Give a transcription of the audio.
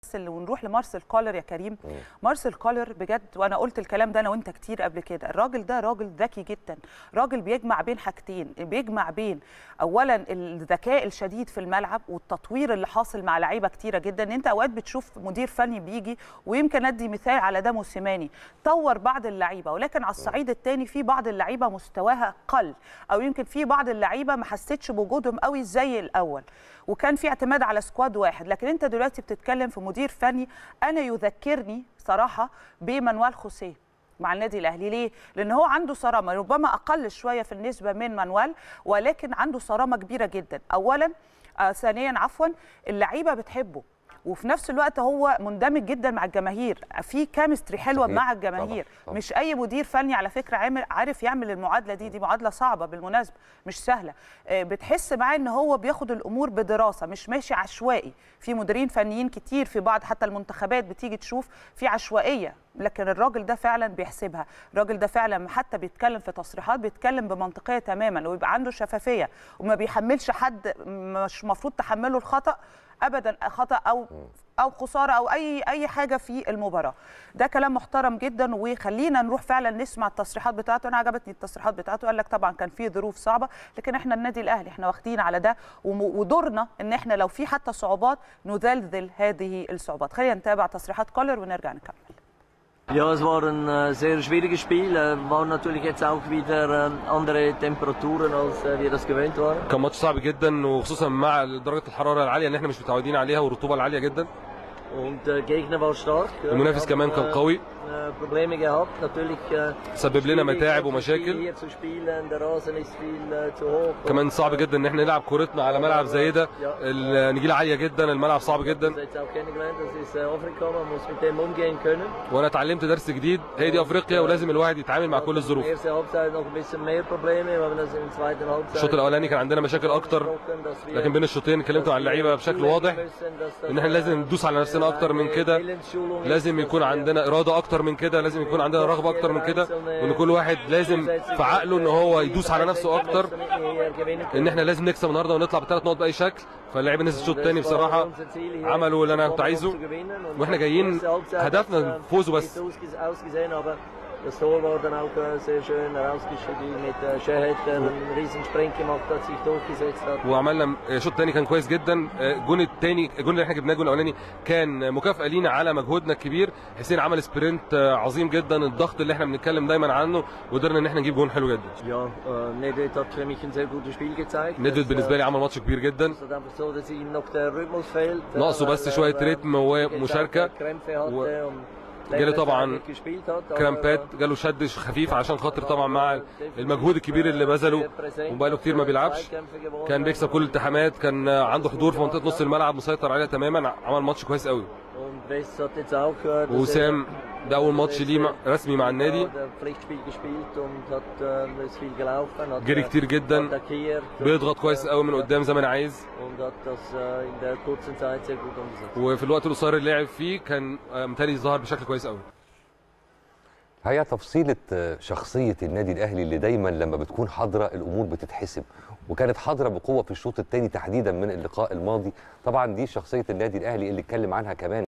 ونروح لمارسيل كولر يا كريم مارسيل كولر بجد وانا قلت الكلام ده انا وانت كتير قبل كده الراجل ده راجل ذكي جدا راجل بيجمع بين حاجتين بيجمع بين اولا الذكاء الشديد في الملعب والتطوير اللي حاصل مع لعيبه كتيره جدا ان انت اوقات بتشوف مدير فني بيجي ويمكن ادي مثال على ده موسيماني طور بعض اللعيبه ولكن على الصعيد الثاني في بعض اللعيبه مستواها قل او يمكن في بعض اللعيبه ما حسيتش بوجودهم قوي زي الاول وكان في اعتماد على سكواد واحد لكن انت دلوقتي بتتكلم في مدير فني انا يذكرني صراحه بمانويل خوسيه مع النادي الاهلي ليه لان هو عنده صرامه ربما اقل شويه في النسبه من مانويل ولكن عنده صرامه كبيره جدا اولا آه ثانيا عفوا اللعيبه بتحبه وفي نفس الوقت هو مندمج جدا مع الجماهير في كيمستري حلوه صحيح. مع الجماهير طبعاً، طبعاً. مش اي مدير فني على فكره عامل عارف يعمل المعادله دي دي معادله صعبه بالمناسبه مش سهله آه، بتحس معاه ان هو بياخد الامور بدراسه مش ماشي عشوائي في مديرين فنيين كتير في بعض حتى المنتخبات بتيجي تشوف في عشوائيه لكن الراجل ده فعلا بيحسبها الراجل ده فعلا حتى بيتكلم في تصريحات بيتكلم بمنطقيه تماما ويبقى عنده شفافيه وما بيحملش حد مش مفروض تحمله الخطا ابدا خطا او او خساره او اي اي حاجه في المباراه ده كلام محترم جدا وخلينا نروح فعلا نسمع التصريحات بتاعته انا عجبتني التصريحات بتاعته قال لك طبعا كان في ظروف صعبه لكن احنا النادي الاهلي احنا واخدين على ده وم- ودورنا ان احنا لو في حتى صعوبات نذلذل هذه الصعوبات خلينا نتابع تصريحات كولر ونرجع نكمل Ja, es war ein äh, sehr schwieriges Spiel. Äh, waren natürlich jetzt auch wieder äh, andere Temperaturen, als äh, wir das gewöhnt waren. كان ماتش صعب جدا وخصوصا مع درجه الحراره العاليه اللي احنا مش متعودين عليها والرطوبه العاليه جدا Und der Gegner war stark. Ja, المنافس wir كمان haben, كان äh, قوي äh, Probleme gehabt. Natürlich äh, سبب لنا schwierig, متاعب jetzt ومشاكل hier zu spielen. Der Rasen ist viel äh, zu hoch. كمان Und, صعب äh, جدا ان احنا نلعب كورتنا على ملعب زي ده النجيله عاليه جدا الملعب صعب Das جدا jetzt auch kennengelernt, das ist äh, Afrika, man muss mit dem umgehen können. وانا اتعلمت درس جديد هي دي افريقيا ولازم الواحد يتعامل مع كل الظروف Erste Halbzeit noch ein bisschen mehr Probleme, wir haben das in der zweiten Halbzeit. الشوط الاولاني كان عندنا مشاكل اكتر angesprochen, dass wir- لكن بين الشوطين اتكلمت مع اللعيبه بشكل واضح ان احنا لازم ندوس على نفسنا اكتر من كده لازم يكون عندنا اراده اكتر من كده لازم يكون عندنا رغبه اكتر من كده وان كل واحد لازم في عقله ان هو يدوس على نفسه اكتر ان احنا لازم نكسب النهارده ونطلع بثلاث نقط باي شكل فاللعيبه نزل الشوط الثاني بصراحه عملوا اللي انا كنت عايزه واحنا جايين هدفنا فوز بس Das Tor war dann auch äh, sehr schön herausgeschieden mit äh, Shahed, der einen riesen Sprint gemacht hat, sich durchgesetzt hat. وعملنا شوط تاني كان كويس جدا الجون التاني الجون اللي احنا جبناه الجون الاولاني كان مكافاه لينا على مجهودنا الكبير حسين عمل سبرنت عظيم جدا الضغط اللي احنا بنتكلم دايما عنه وقدرنا ان احنا نجيب جون حلو جدا Ja, äh, Nedved hat für mich ein sehr gutes Spiel gezeigt. ندفد Es, بالنسبه äh, لي عمل ماتش كبير جدا Es ist einfach so, dass ihm noch der Rhythmus fehlt. ناقصه weil بس er, شويه äh, رتم jetzt auch ومشاركه Krämpfe hatte و- und جاله längere طبعا Zeit nicht gespielt hat, aber, كرامبات جاله شد خفيف عشان خاطر طبعا مع المجهود الكبير اللي بذله وبقاله كتير ما بيلعبش كان بيكسب كل الالتحامات كان عنده حضور في منطقه نص الملعب مسيطر عليها تماما عمل ماتش كويس قوي Und West hat jetzt auch, äh, dass وسام ده اول ماتش ليه مع- رسمي مع النادي er der Pflichtspiel gespielt und hat äh, ist viel gelaufen, hat جري äh, كتير جدا attackiert بيضغط كويس قوي من قدام زي ما انا عايز und hat das äh, in der kurzen Zeit sehr gut umgesetzt. وفي الوقت القصير اللي لعب فيه كان آه، متهيألي ظهر بشكل كويس قوي هي تفصيلة آه، شخصية النادي الأهلي اللي دايما لما بتكون حاضرة الأمور بتتحسب وكانت حاضرة بقوة في الشوط الثاني تحديدا من اللقاء الماضي طبعا دي شخصية النادي الأهلي اللي اتكلم عنها كمان